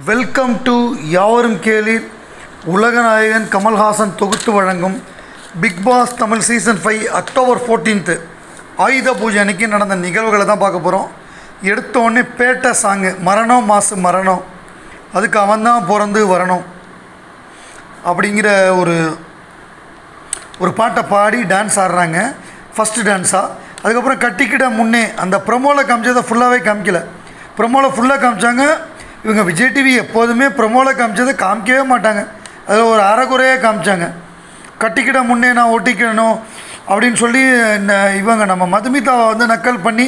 welcome to யாவரும் கேளீர் உலகநாயகன் கமல்ஹாசன் தொகுத்து வழங்கும் Bigg Boss Tamil season five October fourteenth Ayudha Puja அன்னைக்கு நடந்த நிகழ்வுகளை தான் பார்க்க போகிறோம் எடுத்த உடனே பேட்டை சாங்கு மரணம் மாசு மரணம் அதுக்கு அவன் தான் பிறந்து வரணும் அப்படிங்கிற ஒரு ஒரு பாட்டை பாடி டான்ஸ் ஆடுறாங்க ஃபஸ்ட்டு டான்ஸாக அதுக்கப்புறம் கட்டிக்கிட முன்னே அந்த ப்ரொமோவில் காமிச்சதை ஃபுல்லாகவே காமிக்கல ப்ரொமோவில் ஃபுல்லாக காமிச்சாங்க இவங்க விஜய் டிவி எப்போதுமே ப்ரொமோவில் காமிச்சதை காமிக்கவே மாட்டாங்க அதில் ஒரு அறகுறையாக காமிச்சாங்க கட்டிக்கிட முன்னே நான் ஒட்டிக்கணும் அப்படின்னு சொல்லி இந்த இவங்க நம்ம மதுமிதாவை வந்து நக்கல் பண்ணி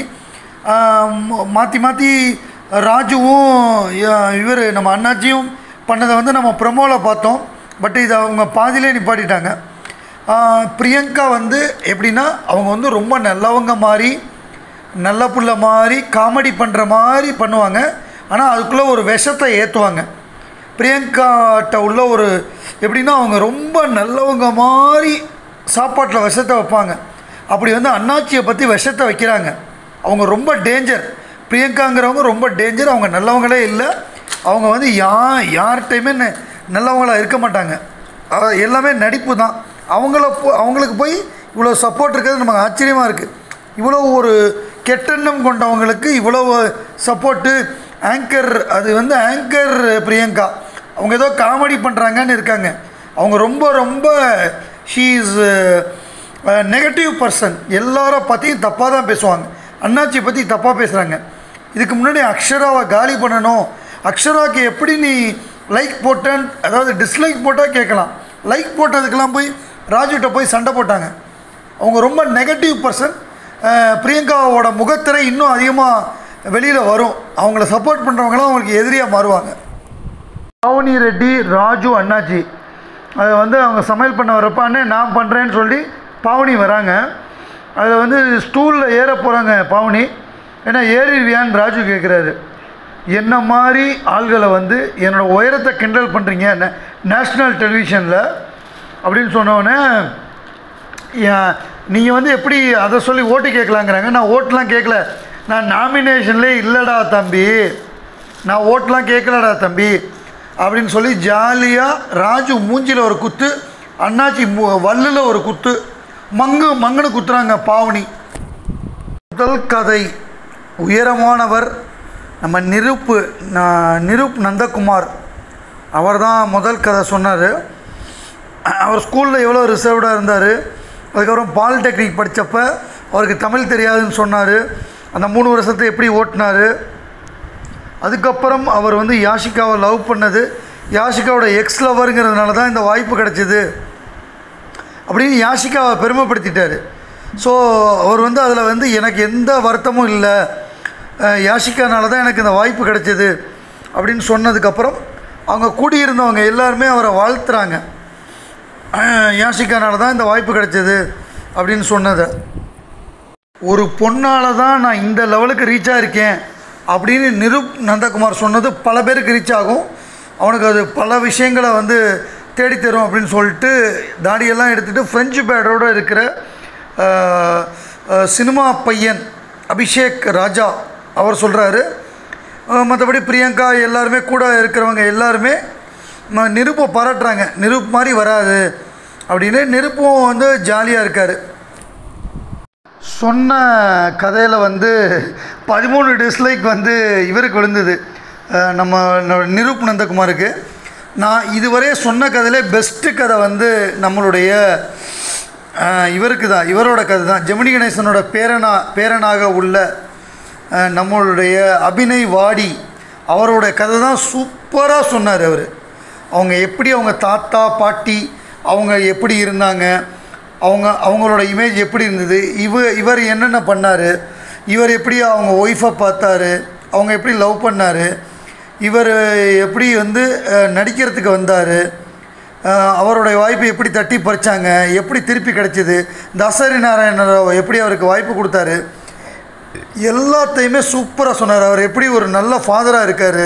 மாற்றி மாற்றி ராஜுவும் இவர் நம்ம அண்ணாச்சியும் பண்ணதை வந்து நம்ம ப்ரொமோவில் பார்த்தோம் பட் இதை அவங்க பாதியிலே நிப்பாட்டிட்டாங்க ஆஹ் பிரியங்கா வந்து எப்படின்னா அவங்க வந்து ரொம்ப நல்லவங்க மாதிரி நல்ல புள்ள மாதிரி காமெடி பண்ணுற மாதிரி பண்ணுவாங்க ஆனால் அதுக்குள்ளே ஒரு விஷத்தை ஏற்றுவாங்க பிரியங்காட்ட உள்ள ஒரு எப்படின்னா அவங்க ரொம்ப நல்லவங்க மாதிரி சாப்பாட்டில் விஷத்தை வைப்பாங்க அப்படி வந்து அண்ணாச்சியை பற்றி விஷத்தை வைக்கிறாங்க அவங்க ரொம்ப டேஞ்சர் பிரியங்காங்கிறவங்க ரொம்ப டேஞ்சர் அவங்க நல்லவங்களே இல்லை அவங்க வந்து யா யார்கிட்டையுமே ந- நல்லவங்களா இருக்க மாட்டாங்க அஹ் எல்லாமே நடிப்பு தான் அவங்கள போ- அவங்களுக்கு போய் இவ்வளோ சப்போர்ட் இருக்கிறது நமக்கு ஆச்சரியமாக இருக்குது இவ்வளோ ஒரு கெட்டெண்ணம் கொண்டவங்களுக்கு இவ்வளோ சப்போர்ட்டு ஆங்கர் அது வந்து ஆங்கர் பிரியங்கா அவங்க ஏதோ காமெடி பண்ணுறாங்கன்னு இருக்காங்க அவங்க ரொம்ப ரொம்ப ஷீ இஸ் நெகட்டிவ் பர்சன் எல்லார பற்றியும் தப்பாக தான் பேசுவாங்க அண்ணாச்சி பற்றி தப்பாக பேசுகிறாங்க இதுக்கு முன்னாடி அக்ஷராவை காலி பண்ணணும் அக்ஷராவுக்கு எப்படி நீ லைக் போட்டேன் அதாவது டிஸ்லைக் போட்டால் கேட்கலாம் லைக் போட்டதுக்கெல்லாம் போய் ராஜுகிட்ட போய் சண்டை போட்டாங்க அவங்க ரொம்ப நெகட்டிவ் பர்சன் பிரியங்காவோட முகத்திரை இன்னும் அதிகமாக வெளியில் வரும் அவங்கள சப்போர்ட் பண்ணுறவங்களாம் அவங்களுக்கு எதிரியாக மாறுவாங்க பாவனி ரெட்டி ராஜு அண்ணாச்சி அதை வந்து அவங்க சமையல் பண்ண வரப்ப அண்ணே நான் பண்ணுறேன்னு சொல்லி பாவனி வராங்க அதில் வந்து ஸ்டூலில் ஏற போகிறாங்க பாவனி ஏன்னா ஏறிடுவியான்னு ராஜு கேட்குறாரு என்ன மாதிரி ஆள்களை வந்து என்னோடய உயரத்தை கிண்டல் பண்ணுறீங்க நேஷ்னல் டெலிவிஷனில் அப்படின்னு சொன்னோடனே நீங்கள் வந்து எப்படி அதை சொல்லி ஓட்டு கேட்கலாங்கிறாங்க நான் ஓட்டுலாம் கேட்கல நான் நாமினேஷன்லேயே இல்லைடா தம்பி நான் ஓட்டுலாம் கேட்கலடா தம்பி அப்படின்னு சொல்லி ஜாலியாக ராஜு மூஞ்சியில் ஒரு குத்து அண்ணாச்சி மு வல்லில் ஒரு குத்து மங்கு மங்குன்னு குத்துறாங்க பாவனி முதல் கதை உயரமானவர் நம்ம நிருப்பு ந- நிருப் நந்தகுமார் அவர் தான் முதல் கதை சொன்னார் அவர் ஸ்கூலில் எவ்வளோ ரிசர்வ்டாக இருந்தார் அதுக்கப்புறம் பாலிடெக்னிக் படித்தப்ப அவருக்கு தமிழ் தெரியாதுன்னு சொன்னார் அந்த மூணு வருஷத்தை எப்படி ஓட்டினார் அதுக்கப்புறம் அவர் வந்து யாஷிகாவை லவ் பண்ணது யாஷிகாவோட எக்ஸ் லவருங்கிறதுனால தான் இந்த வாய்ப்பு கிடைச்சிது அப்படின்னு யாஷிகாவை பெருமைப்படுத்திட்டார் ஸோ அவர் வந்து அதில் வந்து எனக்கு எந்த வருத்தமும் இல்லை அஹ் யாஷிகானால தான் எனக்கு இந்த வாய்ப்பு கிடைச்சிது அப்படின்னு சொன்னதுக்கப்புறம் அவங்க கூடியிருந்தவங்க எல்லாருமே அவரை வாழ்த்துறாங்க அஹ் யாஷிகானால தான் இந்த வாய்ப்பு கிடைச்சது அப்படின்னு சொன்னதை ஒரு பொண்ணால் தான் நான் இந்த லெவலுக்கு ரீச் ஆகிருக்கேன் அப்படின்னு நிருப் நந்தகுமார் சொன்னது பல பேருக்கு ரீச் ஆகும் அவனுக்கு அது பல விஷயங்களை வந்து தேடித் தரும் அப்படின்னு சொல்லிட்டு தாடியெல்லாம் எடுத்துகிட்டு ஃப்ரெஞ்சு பேடோடு இருக்கிற அஹ், அஹ், சினிமா பையன் அபிஷேக் ராஜா அவர் சொல்கிறாரு மற்றபடி பிரியங்கா எல்லாருமே கூட இருக்கிறவங்க எல்லாருமே ம- நிருப்பை பாராட்டுறாங்க நிருப் மாதிரி வராது அப்படின்னு நிருப்பும் வந்து ஜாலியாக இருக்கார் சொன்ன கதையில் வந்து பதிமூணு டிஸ்லைக் வந்து இவருக்கு விழுந்தது அஹ் நம்ம நம்ம நிரூப் நந்தகுமாருக்கு நான் இதுவரை சொன்ன கதையிலே பெஸ்ட்டு கதை வந்து நம்மளுடைய அஹ், இவருக்கு தான் இவரோட கதை தான் ஜெமினி கணேசனோட பேரனா பேரனாக உள்ள அஹ், நம்மளுடைய அபிநய் வாடி அவரோட கதை தான் சூப்பராக சொன்னார் அவர் அவங்க எப்படி அவங்க தாத்தா பாட்டி அவங்க எப்படி இருந்தாங்க அவங்க அவங்களோட இமேஜ் எப்படி இருந்தது இவ இவர் என்னென்ன பண்ணார் இவர் எப்படி அவங்க ஒய்ஃபை பார்த்தாரு அவங்க எப்படி லவ் பண்ணார் இவர் எப்படி வந்து அஹ், நடிக்கிறதுக்கு வந்தார் அவருடைய வாய்ப்பை எப்படி தட்டி பறிச்சாங்க எப்படி திருப்பி கிடைச்சிது தசரி நாராயண ராவ் எப்படி அவருக்கு வாய்ப்பு கொடுத்தாரு எல்லாத்தையுமே சூப்பராக சொன்னார் அவர் எப்படி ஒரு நல்ல ஃபாதராக இருக்கார்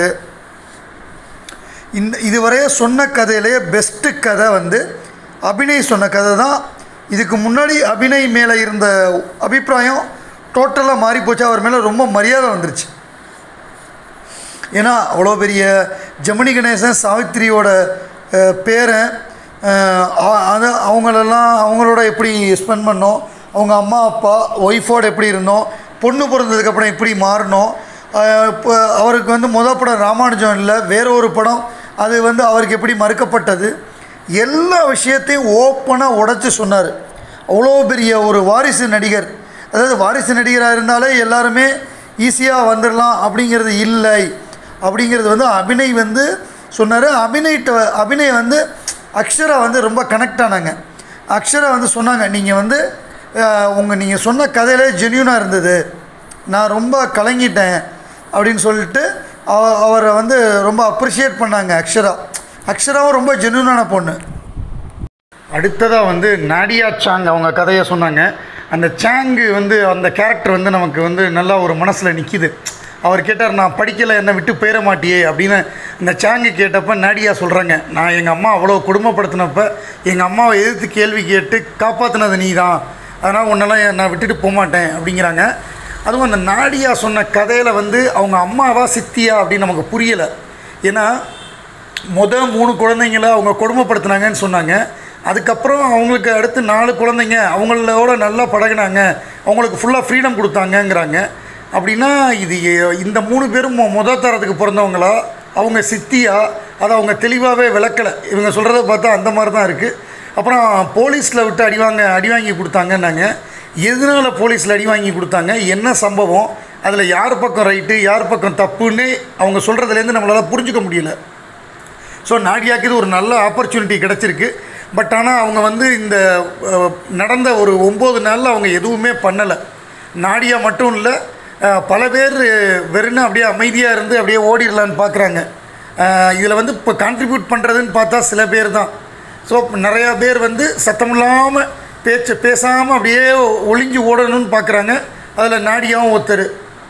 இந்த இதுவரைய சொன்ன கதையிலேயே பெஸ்ட்டு கதை வந்து அபிநய் சொன்ன கதை தான் இதுக்கு முன்னாடி அபிநய் மேலே இருந்த அபிப்பிராயம் டோட்டலாக மாறி போச்சு அவர் மேலே ரொம்ப மரியாதை வந்துருச்சு ஏன்னா அவ்வளோ பெரிய ஜெமினி கணேசன் சாவித்திரியோட அஹ், பேரன் அஹ், அ- அது அவங்களெல்லாம் அவங்களோட எப்படி ஸ்பெண்ட் பண்ணோம் அவங்க அம்மா அப்பா ஒய்ஃபோட எப்படி இருந்தோம் பொண்ணு பிறந்ததுக்கப்புறம் எப்படி மாறினோம் அஹ், இப்போ அவருக்கு வந்து முத படம் ராமானுஜம் இல்லை வேற ஒரு படம் அது வந்து அவருக்கு எப்படி மறுக்கப்பட்டது எல்லா விஷயத்தையும் ஓப்பனாக உடைச்சு சொன்னார் அவ்வளோ பெரிய ஒரு வாரிசு நடிகர் அதாவது வாரிசு நடிகராக இருந்தாலே எல்லாருமே ஈஸியாக வந்துடலாம் அப்படிங்கிறது இல்லை அப்படிங்கிறது வந்து அபிநய் வந்து சொன்னார் அபிநய்ட்ட அபிநய் வந்து அக்ஷரா வந்து ரொம்ப கனெக்ட் ஆனாங்க அக்ஷரா வந்து சொன்னாங்க நீங்கள் வந்து உங்கள் நீங்கள் சொன்ன கதையிலே ஜென்யூனாக இருந்தது நான் ரொம்ப கலங்கிட்டேன் அப்படின்னு சொல்லிட்டு அவ அவரை வந்து ரொம்ப அப்ரிஷியேட் பண்ணாங்க அக்ஷரா அக்ஷராவும் ரொம்ப ஜென்யூனான பொண்ணு அடுத்ததாக வந்து நாடியா சாங் அவங்க கதையை சொன்னாங்க அந்த சாங்கு வந்து அந்த கேரக்டர் வந்து நமக்கு வந்து நல்லா ஒரு மனசில் நிற்கிது அவர் கேட்டார் நான் படிக்கலை என்னை விட்டு போயிட மாட்டியே அப்படின்னு இந்த சாங்கு கேட்டப்ப நாடியா சொல்கிறாங்க நான் எங்கள் அம்மா அவ்வளோ குடும்பப்படுத்தினப்ப எங்கள் அம்மாவை எதிர்த்து கேள்வி கேட்டு காப்பாற்றினது நீ தான் அதனால் உன்னெல்லாம் நான் விட்டுட்டு போக மாட்டேன் அப்படிங்கிறாங்க அதுவும் அந்த நாடியா சொன்ன கதையில் வந்து அவங்க அம்மாவா சித்தியா அப்படின்னு நமக்கு புரியலை ஏன்னா முத மூணு குழந்தைங்கள அவங்க கொடுமைப்படுத்துனாங்கன்னு சொன்னாங்க அதுக்கப்புறம் அவங்களுக்கு அடுத்து நாலு குழந்தைங்க அவங்களோட நல்லா பழகுனாங்க அவங்களுக்கு ஃபுல்லாக ஃப்ரீடம் கொடுத்தாங்கங்கிறாங்க அப்படின்னா இது எ- இந்த மூணு பேரும் மொ- முத தரத்துக்கு பிறந்தவங்களா அவங்க சித்தியா அதை அவங்க தெளிவாகவே விளக்கலை இவங்க சொல்கிறத பார்த்தா அந்த மாதிரி தான் இருக்குது அப்புறம் போலீஸில் விட்டு அடி வாங்க அடி வாங்கி கொடுத்தாங்கன்னாங்க எதனால் போலீஸில் அடி வாங்கி கொடுத்தாங்க என்ன சம்பவம் அதில் யார் பக்கம் ரைட்டு யார் பக்கம் தப்புன்னு அவங்க சொல்கிறதுலேருந்து நம்மளால் புரிஞ்சுக்க முடியல ஸோ நாடியாக்கு இது ஒரு நல்ல ஆப்பர்ச்சுனிட்டி கிடச்சிருக்கு பட் ஆனால் அவங்க வந்து இந்த அஹ், நடந்த ஒரு ஒம்பது நாளில் அவங்க எதுவுமே பண்ணலை நாடியா மட்டும் இல்லை அஹ், பல பேர் வெறும் அப்படியே அமைதியாக இருந்து அப்படியே ஓடிடலான்னு பார்க்குறாங்க இதில் வந்து இப்போ கான்ட்ரிபியூட் பண்ணுறதுன்னு பார்த்தா சில பேர் தான் ஸோ நிறையா பேர் வந்து சத்தமில்லாமல் பேச்சு பேசாமல் அப்படியே ஒளிஞ்சு ஓடணும்னு பார்க்குறாங்க அதில் நாடியாவும் ஒருத்தர்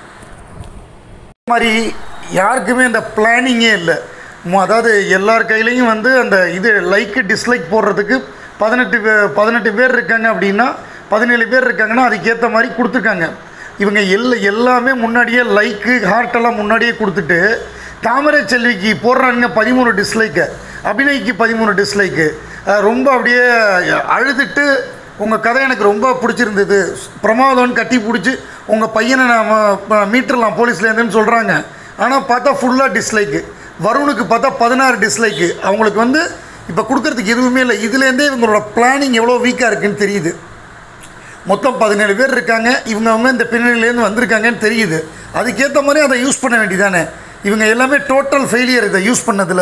மாதிரி யாருக்குமே அந்த பிளானிங்கே இல்லை மு- அதாவது எல்லார் கையிலையும் வந்து அந்த இது லைக்கு டிஸ்லைக் போடுறதுக்கு பதினெட்டு பே- பதினெட்டு பேர் இருக்காங்க அப்படின்னா பதினேழு பேர் இருக்காங்கன்னா அதுக்கேற்ற மாதிரி கொடுத்துருக்காங்க இவங்க எல்லா எல்லாமே முன்னாடியே லைக்கு ஹார்ட்டெல்லாம் முன்னாடியே கொடுத்துட்டு தாமரை செல்விக்கு போடுறானுங்க பதிமூணு டிஸ்லைக்கு அபிநய்க்கு பதிமூணு டிஸ்லைக்கு ரொம்ப அப்படியே அழுதுட்டு உங்கள் கதை எனக்கு ரொம்ப பிடிச்சிருந்தது பிரமாதம்னு கட்டி பிடிச்சி உங்கள் பையனை நாம் மீட்டர்லாம் போலீஸ்லேருந்துன்னு சொல்கிறாங்க ஆனால் பார்த்தா ஃபுல்லாக டிஸ்லைக்கு வருணுக்கு பார்த்தா பதினாறு டிஸ்லைக்கு அவங்களுக்கு வந்து இப்போ கொடுக்கறதுக்கு எதுவுமே இல்லை இதுலேருந்தே இவங்களோட பிளானிங் எவ்வளோ வீக்காக இருக்குன்னு தெரியுது மொத்தம் பதினேழு பேர் இருக்காங்க இவங்க அவங்க இந்த பின்னணியிலேருந்து வந்திருக்காங்கன்னு தெரியுது அதுக்கேற்ற மாதிரி அதை யூஸ் பண்ண வேண்டியதானே இவங்க எல்லாமே டோட்டல் ஃபெயிலியர் இதை யூஸ் பண்ணதில்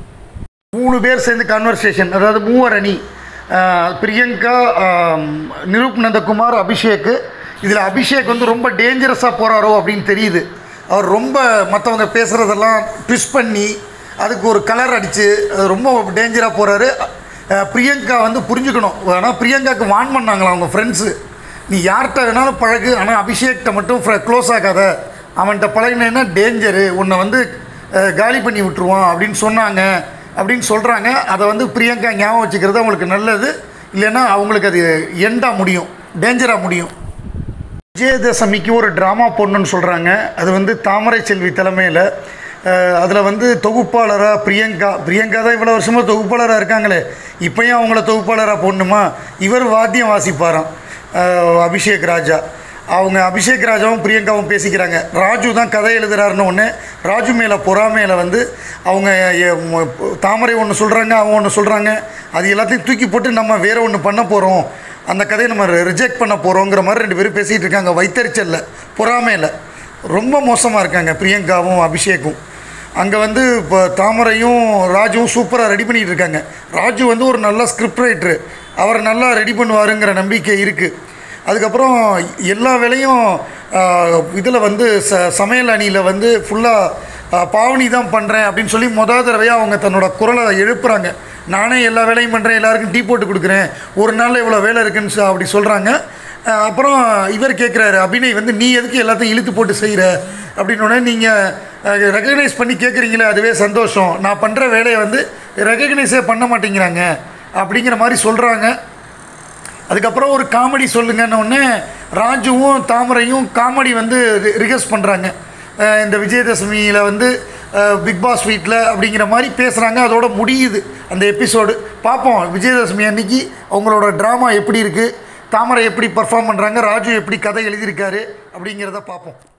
மூணு பேர் சேர்ந்து கான்வர்சேஷன் அதாவது மூவர் அணி ஆஹ், பிரியங்கா ஆம், நிரூப் நந்தகுமார் அபிஷேக் இதில் அபிஷேக் வந்து ரொம்ப டேஞ்சரஸாக போகிறாரோ அப்படின்னு தெரியுது அவர் ரொம்ப மற்றவங்க பேசுகிறதெல்லாம் ட்விஸ்ட் பண்ணி அதுக்கு ஒரு கலர் அடித்து ரொம்ப டேஞ்சராக போகிறாரு பிரியங்கா வந்து புரிஞ்சுக்கணும் ஆனால் பிரியங்காவுக்கு வான் பண்ணாங்களா அவங்க ஃப்ரெண்ட்ஸு நீ யார்கிட்ட வேணாலும் பழகு ஆனால் அபிஷேக்கிட்ட மட்டும் க்ளோஸ் ஆகாத அவன்கிட்ட பழகினேன்னா டேஞ்சரு உன்னை வந்து அஹ், காலி பண்ணி விட்டுருவான் அப்படின்னு சொன்னாங்க அப்படின்னு சொல்கிறாங்க அதை வந்து பிரியங்கா ஞாபகம் வச்சுக்கிறது அவங்களுக்கு நல்லது இல்லைன்னா அவங்களுக்கு அது எண்டாக முடியும் டேஞ்சராக முடியும் விஜயதசமிக்கு ஒரு ட்ராமா போடணும்னு சொல்கிறாங்க அது வந்து தாமரை செல்வி தலைமையில் அதில் வந்து தொகுப்பாளராக பிரியங்கா பிரியங்கா தான் இவ்வளோ வருஷமாக தொகுப்பாளராக இருக்காங்களே இப்போயும் அவங்கள தொகுப்பாளராக போடணுமா இவர் வாத்தியம் வாசிப்பாராம் அஹ், அபிஷேக் ராஜா அவங்க அபிஷேக் ராஜாவும் பிரியங்காவும் பேசிக்கிறாங்க ராஜு தான் கதை எழுதுறாருன்னு ஒன்று ராஜு மேலே பொறாமையில் வந்து அவங்க எ- ம- தாமரை ஒன்று சொல்கிறாங்க அவங்க ஒன்று சொல்கிறாங்க அது எல்லாத்தையும் தூக்கி போட்டு நம்ம வேற ஒன்று பண்ண போகிறோம் அந்த கதையை நம்ம ரிஜெக்ட் பண்ண போகிறோங்கிற மாதிரி ரெண்டு பேரும் பேசிகிட்டு இருக்காங்க வைத்தறிச்சல்ல பொறாமையில் ரொம்ப மோசமாக இருக்காங்க பிரியங்காவும் அபிஷேக்கும் அங்கே வந்து இப்போ தாமரையும் ராஜுவும் சூப்பராக ரெடி பண்ணிகிட்டு இருக்காங்க ராஜு வந்து ஒரு நல்ல ஸ்கிரிப்ட் ரைட்ரு அவர் நல்லா ரெடி பண்ணுவாருங்கிற நம்பிக்கை இருக்குது அதுக்கப்புறம் எல்லா வேலையும் இதில் வந்து ச சமையல் அணியில் வந்து ஃபுல்லாக பாவனி தான் பண்ணுறேன் அப்படின்னு சொல்லி மொதல் தடவையாக அவங்க தன்னோட குரலை எழுப்புறாங்க நானே எல்லா வேலையும் பண்ணுறேன் எல்லாருக்கும் டீ போட்டு கொடுக்குறேன் ஒரு நாளில் இவ்வளோ வேலை இருக்குன்னு சொ- அப்படி சொல்கிறாங்க அப்புறம் இவர் கேட்குறாரு அபிநய் வந்து நீ எதுக்கு எல்லாத்தையும் இழுத்து போட்டு செய்கிற அப்படின்னோடனே நீங்கள் ரெக்கக்னைஸ் பண்ணி கேட்குறீங்களே அதுவே சந்தோஷம் நான் பண்ணுற வேலையை வந்து ரெக்கக்னைஸே பண்ண மாட்டேங்கிறாங்க அப்படிங்கிற மாதிரி சொல்கிறாங்க அதுக்கப்புறம் ஒரு காமெடி சொல்லுங்கன்னு உடனே ராஜுவும் தாமரையும் காமெடி வந்து ரிகர்ஸ் பண்ணுறாங்க இந்த விஜயதசமியில் வந்து பிக் பாஸ் வீட்டில் அப்படிங்கிற மாதிரி பேசுகிறாங்க அதோட முடியுது அந்த எபிசோடு பார்ப்போம் விஜயதசமி அன்னைக்கு அவங்களோட ட்ராமா எப்படி இருக்குது தாமரை எப்படி பர்ஃபார்ம் பண்ணுறாங்க ராஜு எப்படி கதை எழுதியிருக்காரு அப்படிங்கிறத பார்ப்போம்